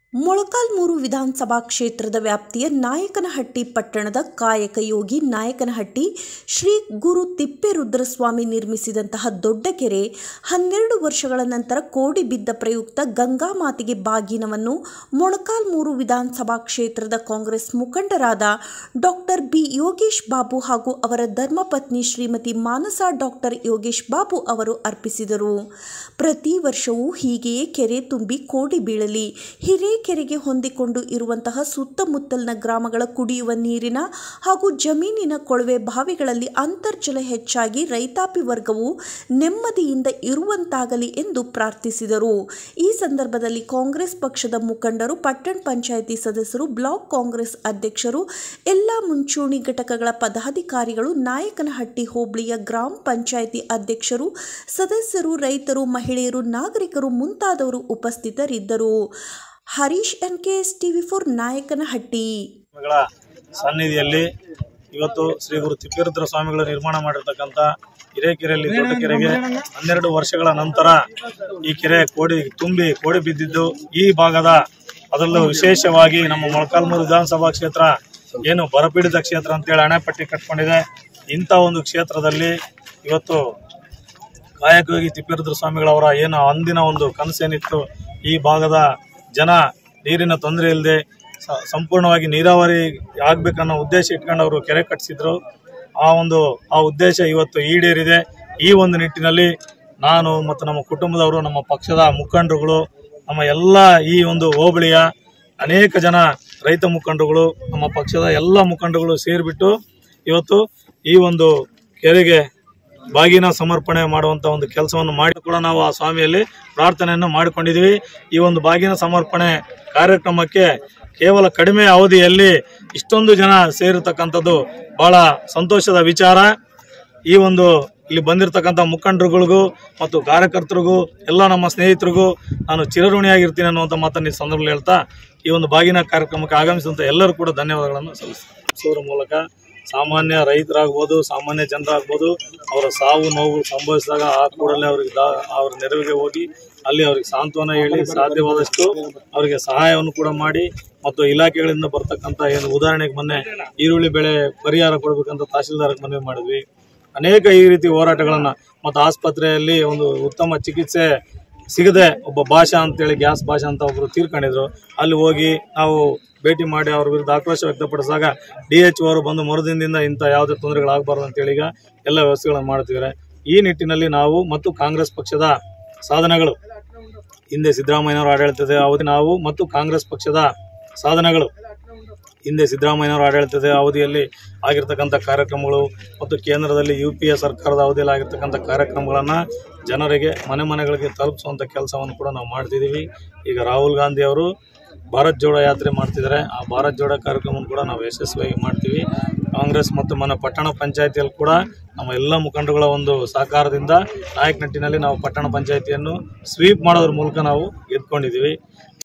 ಮೊಳಕಾಲ್ಮೂರು ವಿಧಾನಸಭಾ ಕ್ಷೇತ್ರದ ವ್ಯಾಪ್ತಿಯ ನಾಯಕನಹಟ್ಟಿ ಪಟ್ಟಣದ ಕಾಯಕ ಯೋಗಿ ನಾಯಕನಹಟ್ಟಿ ಶ್ರೀ ಗುರು ತಿಪ್ಪೇರುದ್ರಸ್ವಾಮಿ ನಿರ್ಮಿಸಿದಂತಹ ದೊಡ್ಡ ಕೆರೆ ಹನ್ನೆರಡು ವರ್ಷಗಳ ನಂತರ ಕೋಡಿ ಬಿದ್ದ ಪ್ರಯುಕ್ತ ಗಂಗಾಮಾತೆಗೆ ಬಾಗಿನವನ್ನು ಮೊಳಕಾಲ್ಮೂರು ವಿಧಾನಸಭಾ ಕ್ಷೇತ್ರದ ಕಾಂಗ್ರೆಸ್ ಮುಖಂಡರಾದ ಡಾಕ್ಟರ್ ಬಿ ಯೋಗೇಶ್ ಬಾಬು ಹಾಗೂ ಅವರ ಧರ್ಮಪತ್ನಿ ಶ್ರೀಮತಿ ಮಾನಸ ಡಾಕ್ಟರ್ ಯೋಗೇಶ್ ಬಾಬು ಅವರು ಅರ್ಪಿಸಿದರು ಪ್ರತಿ ವರ್ಷವೂ ಹೀಗೆಯೇ ಕೆರೆ ತುಂಬಿ ಕೋಡಿ ಬೀಳಲಿ ಹಿರೇಕೆರೆಗೆ ಹೊಂದಿಕೊಂಡು ಇರುವಂತಹ ಸುತ್ತಮುತ್ತಲಿನ ಗ್ರಾಮಗಳ ಕುಡಿಯುವ ನೀರಿನ ಹಾಗೂ ಜಮೀನಿನ ಕೊಳವೆ ಬಾವಿಗಳಲ್ಲಿ ಅಂತರ್ಜಲ ಹೆಚ್ಚಾಗಿ ರೈತಾಪಿ ವರ್ಗವು ನೆಮ್ಮದಿಯಿಂದ ಇರುವಂತಾಗಲಿ ಎಂದು ಪ್ರಾರ್ಥಿಸಿದರು ಈ ಸಂದರ್ಭದಲ್ಲಿ ಕಾಂಗ್ರೆಸ್ ಪಕ್ಷದ ಮುಖಂಡರು ಪಟ್ಟಣ ಪಂಚಾಯಿತಿ ಸದಸ್ಯರು ಬ್ಲಾಕ್ ಕಾಂಗ್ರೆಸ್ ಅಧ್ಯಕ್ಷರು ಎಲ್ಲ ಮುಂಚೂಣಿ ಘಟಕಗಳ ಪದಾಧಿಕಾರಿಗಳು ನಾಯಕನಹಟ್ಟಿ ಹೋಬಳಿಯ ಗ್ರಾಮ ಪಂಚಾಯಿತಿ ಅಧ್ಯಕ್ಷರು ಸದಸ್ಯರು ರೈತರು ಮಹಿಳೆಯರು ನಾಗರಿಕರು ಮುಂತಾದವರು ಉಪಸ್ಥಿತರಿದ್ದರು Harish N K S TV four Nayakanahatti ಸ್ವಾಮಿಗಳ ಸನ್ನಿಧಿಯಲ್ಲಿ ಇವತ್ತು ಶ್ರೀ ಗುರು ತಿಪ್ಪೇರುದ್ರ ಸ್ವಾಮಿಗಳು ನಿರ್ಮಾಣ ಮಾಡಿರ್ತಕ್ಕಂಥ ಹಿರೇಕೆರೆಯಲ್ಲಿ ದೊಡ್ಡ ಕೆರೆಗೆ ಹನ್ನೆರಡು ವರ್ಷಗಳ ನಂತರ ಈ ಕೆರೆ ಕೋಡಿ ತುಂಬಿ ಕೋಡಿ ಬಿದ್ದಿದ್ದು ಈ ಭಾಗದ ಅದರಲ್ಲೂ ವಿಶೇಷವಾಗಿ ನಮ್ಮ ಮೊಳಕಾಲ್ಮೂರು ವಿಧಾನಸಭಾ ಕ್ಷೇತ್ರ ಏನು ಬರಪೀಡಿತ ಕ್ಷೇತ್ರ ಅಂತೇಳಿ ಹಣೆಪಟ್ಟಿ ಕಟ್ಕೊಂಡಿದೆ ಇಂಥ ಒಂದು ಕ್ಷೇತ್ರದಲ್ಲಿ ಇವತ್ತು ಕಾಯಕಯೋಗಿ ತಿಪ್ಪೇರುದ್ರ ಸ್ವಾಮಿಗಳವರ ಏನು ಅಂದಿನ ಒಂದು ಕನಸೇನಿತ್ತು ಈ ಭಾಗದ ಜನ ನೀರಿನ ತೊಂದರೆ ಇಲ್ಲದೆ ಸಂಪೂರ್ಣವಾಗಿ ನೀರಾವರಿ ಆಗ್ಬೇಕನ್ನೋ ಉದ್ದೇಶ ಇಟ್ಕೊಂಡು ಅವರು ಕೆರೆ ಕಟ್ಟಿಸಿದ್ರು ಆ ಒಂದು ಆ ಉದ್ದೇಶ ಇವತ್ತು ಈಡೇರಿದೆ ಈ ಒಂದು ನಿಟ್ಟಿನಲ್ಲಿ ನಾನು ಮತ್ತು ನಮ್ಮ ಕುಟುಂಬದವರು ನಮ್ಮ ಪಕ್ಷದ ಮುಖಂಡರುಗಳು ನಮ್ಮ ಎಲ್ಲ ಈ ಒಂದು ಹೋಬಳಿಯ ಅನೇಕ ಜನ ರೈತ ಮುಖಂಡರುಗಳು ನಮ್ಮ ಪಕ್ಷದ ಎಲ್ಲ ಮುಖಂಡರುಗಳು ಸೇರಿಬಿಟ್ಟು ಇವತ್ತು ಈ ಒಂದು ಕೆರೆಗೆ ಬಾಗಿನ ಸಮರ್ಪಣೆ ಮಾಡುವಂತ ಒಂದು ಕೆಲಸವನ್ನು ಮಾಡಿ ಕೂಡ ನಾವು ಆ ಸ್ವಾಮಿಯಲ್ಲಿ ಪ್ರಾರ್ಥನೆಯನ್ನು ಮಾಡಿಕೊಂಡಿದ್ದೀವಿ ಈ ಒಂದು ಬಾಗಿನ ಸಮರ್ಪಣೆ ಕಾರ್ಯಕ್ರಮಕ್ಕೆ ಕೇವಲ ಕಡಿಮೆ ಅವಧಿಯಲ್ಲಿ ಇಷ್ಟೊಂದು ಜನ ಸೇರಿರ್ತಕ್ಕಂಥದ್ದು ಬಹಳ ಸಂತೋಷದ ವಿಚಾರ ಈ ಒಂದು ಇಲ್ಲಿ ಬಂದಿರತಕ್ಕಂಥ ಮುಖಂಡರುಗಳಿಗೂ ಮತ್ತು ಕಾರ್ಯಕರ್ತರಿಗೂ ಎಲ್ಲ ನಮ್ಮ ಸ್ನೇಹಿತರಿಗೂ ನಾನು ಚಿರಋಣಿಯಾಗಿರ್ತೀನಿ ಅನ್ನುವಂಥ ಮಾತನ್ನು ಈ ಸಂದರ್ಭದಲ್ಲಿ ಹೇಳ್ತಾ ಈ ಒಂದು ಬಾಗಿನ ಕಾರ್ಯಕ್ರಮಕ್ಕೆ ಆಗಮಿಸಿದಂಥ ಎಲ್ಲರೂ ಕೂಡ ಧನ್ಯವಾದಗಳನ್ನು ಸಲ್ಲಿಸ್ತಾರೆ ಮೂಲಕ ಸಾಮಾನ್ಯ ರೈತರಾಗ್ಬೋದು ಸಾಮಾನ್ಯ ಜನರಾಗ್ಬೋದು ಅವರ ಸಾವು ನೋವು ಸಂಭವಿಸಿದಾಗ ಆ ಕೂಡಲೇ ಅವರಿಗೆ ದಾ ಅವ್ರ ನೆರವಿಗೆ ಹೋಗಿ ಅಲ್ಲಿ ಅವ್ರಿಗೆ ಸಾಂತ್ವನ ಹೇಳಿ ಸಾಧ್ಯವಾದಷ್ಟು ಅವರಿಗೆ ಸಹಾಯವನ್ನು ಕೂಡ ಮಾಡಿ ಮತ್ತು ಇಲಾಖೆಗಳಿಂದ ಬರ್ತಕ್ಕಂಥ ಏನು ಉದಾಹರಣೆಗೆ ಮೊನ್ನೆ ಈರುಳ್ಳಿ ಬೆಳೆ ಪರಿಹಾರ ಕೊಡಬೇಕಂತ ತಹಸೀಲ್ದಾರ್ಗೆ ಮನವಿ ಮಾಡಿದ್ವಿ ಅನೇಕ ಈ ರೀತಿ ಹೋರಾಟಗಳನ್ನು ಮತ್ತು ಆಸ್ಪತ್ರೆಯಲ್ಲಿ ಒಂದು ಉತ್ತಮ ಚಿಕಿತ್ಸೆ ಸಿಗದೆ ಒಬ್ಬ ಭಾಷಾ ಅಂತೇಳಿ ಗ್ಯಾಸ್ ಭಾಷಾ ಅಂತ ಒಬ್ಬರು ತೀರ್ಕೊಂಡಿದ್ರು ಅಲ್ಲಿ ಹೋಗಿ ನಾವು ಭೇಟಿ ಮಾಡಿ ಅವ್ರ ವಿರುದ್ಧ ಆಕ್ರೋಶ ವ್ಯಕ್ತಪಡಿಸಿದಾಗ ಡಿ ಎಚ್ ಅವರು ಬಂದು ಮರುದಿನದಿಂದ ಇಂಥ ಯಾವುದೇ ತೊಂದರೆಗಳಾಗಬಾರ್ದು ಅಂತೇಳಿ ಈಗ ಎಲ್ಲ ವ್ಯವಸ್ಥೆಗಳನ್ನು ಮಾಡ್ತಿದ್ದಾರೆ ಈ ನಿಟ್ಟಿನಲ್ಲಿ ನಾವು ಮತ್ತು ಕಾಂಗ್ರೆಸ್ ಪಕ್ಷದ ಸಾಧನೆಗಳು ಹಿಂದೆ ಸಿದ್ದರಾಮಯ್ಯನವರ ಆಡಳಿತದ ಅವಧಿ ನಾವು ಮತ್ತು ಕಾಂಗ್ರೆಸ್ ಪಕ್ಷದ ಸಾಧನೆಗಳು ಹಿಂದೆ ಸಿದ್ದರಾಮಯ್ಯನವರ ಆಡಳಿತದ ಅವಧಿಯಲ್ಲಿ ಆಗಿರ್ತಕ್ಕಂಥ ಕಾರ್ಯಕ್ರಮಗಳು ಮತ್ತು ಕೇಂದ್ರದಲ್ಲಿ ಯು ಪಿ ಎ ಸರ್ಕಾರದ ಅವಧಿಯಲ್ಲಿ ಆಗಿರ್ತಕ್ಕಂಥ ಕಾರ್ಯಕ್ರಮಗಳನ್ನು ಜನರಿಗೆ ಮನೆ ಮನೆಗಳಿಗೆ ತಲುಪಿಸುವಂಥ ಕೆಲಸವನ್ನು ಕೂಡ ನಾವು ಮಾಡ್ತಿದ್ದೀವಿ ಈಗ ರಾಹುಲ್ ಗಾಂಧಿ ಅವರು ಭಾರತ್ ಜೋಡೋ ಯಾತ್ರೆ ಮಾಡ್ತಿದ್ದಾರೆ ಆ ಭಾರತ್ ಜೋಡೋ ಕಾರ್ಯಕ್ರಮವನ್ನು ಕೂಡ ನಾವು ಯಶಸ್ವಿಯಾಗಿ ಮಾಡ್ತೀವಿ ಕಾಂಗ್ರೆಸ್ ಮತ್ತು ಮನೆ ಪಟ್ಟಣ ಪಂಚಾಯತಿಯಲ್ಲಿ ಕೂಡ ನಮ್ಮ ಎಲ್ಲ ಮುಖಂಡರುಗಳ ಒಂದು ಸಹಕಾರದಿಂದ ನಾಯಕನಟ್ಟಿನಲ್ಲಿ ನಾವು ಪಟ್ಟಣ ಪಂಚಾಯತಿಯನ್ನು ಸ್ವೀಪ್ ಮಾಡೋದ್ರ ಮೂಲಕ ನಾವು ಗೆದ್ಕೊಂಡಿದ್ದೀವಿ